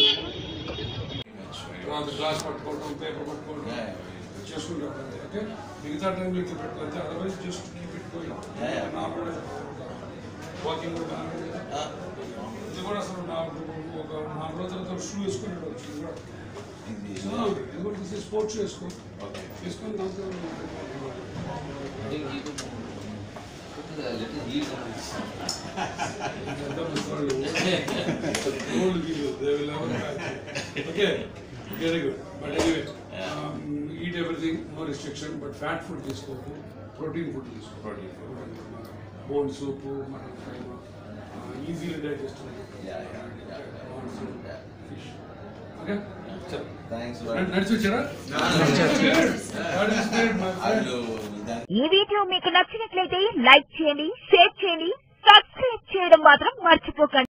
తర్వాత గ్లాస్ పట్టుకోవడం పేపర్ పట్టుకోవడం చేసుకుంటాం ఓకే మిగతా టైంలో ఇట్లా పెట్టుకోవాలి otherwise just keep it going walking కూడా బాగానే ఉంది. ఇది కూడా అసలు నాకు ఒక నాలుగు రోజుల తర్వాత షూ వేసుకుని ఉండొచ్చు ఇది కూడా No, ఇది కూడా తీసి స్పోర్ట్స్ వేసుకో వేసుకొని దాంతో Old people, they will never catch. Okay, very good. But anyway, um, eat everything, no restriction, but fat food తీసుకోకు ప్రోటీన్ ఫుడ్ తీసుకో Protein bone soup mutton fry easily digest fish okay చలో thanks నడిచి వచ్చారా ఈ video మీకు నచ్చినట్లయితే like చేయండి share చేయండి సబ్స్క్రైబ్ చేయడం మాత్రం మర్చిపోకండి